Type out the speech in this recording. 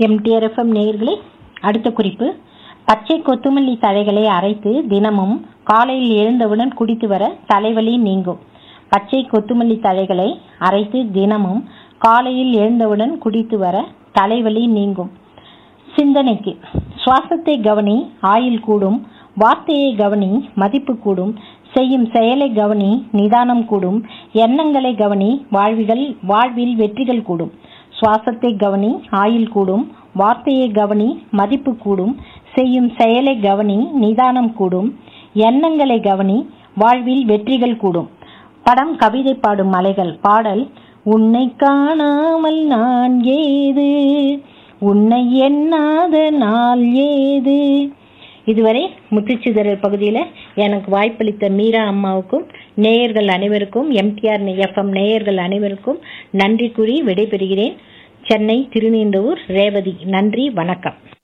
MTR FM நேயர்களே அடுத்த குறிப்பு பச்சை கொத்துமல்லி தழைகளை அரைத்து தினமும் காலையில் எழுந்தவுடன் குடித்து வர தலைவலி நீங்கும் பச்சை கொத்துமல்லி தழைகளை அரைத்து தினமும் காலையில் எழுந்தவுடன் குடித்து வர தலைவலி நீங்கும் சிந்தனைக்கு சுவாசத்தை கவனி ஆயுள் கூடும் வார்த்தையை கவனி மதிப்பு கூடும் செய்யும் செயலை கவனி நிதானம் கூடும் எண்ணங்களை கவனி வாழ்விகள் வாழ்வில் வெற்றிகள் கூடும் சுவாசத்தை கவனி ஆயுள் கூடும் வார்த்தையை கவனி மதிப்பு கூடும் செய்யும் செயலை கவனி நிதானம் கூடும் எண்ணங்களை கவனி வாழ்வில் வெற்றிகள் கூடும் படம் கவிதை பாடும் மலைகள் பாடல் உன்னை காணாமல் நான் ஏது உன்னை எண்ணாத நாள் ஏது இதுவரை முத்துச்சிதறல் பகுதியில் எனக்கு வாய்ப்பளித்த மீரா அம்மாவுக்கும் நேயர்கள் அனைவருக்கும் எம்டிஆர் எஃப்எம் நேயர்கள் அனைவருக்கும் நன்றி கூறி விடைபெறுகிறேன் சென்னை திருநீண்டவூர் ரேவதி நன்றி வணக்கம்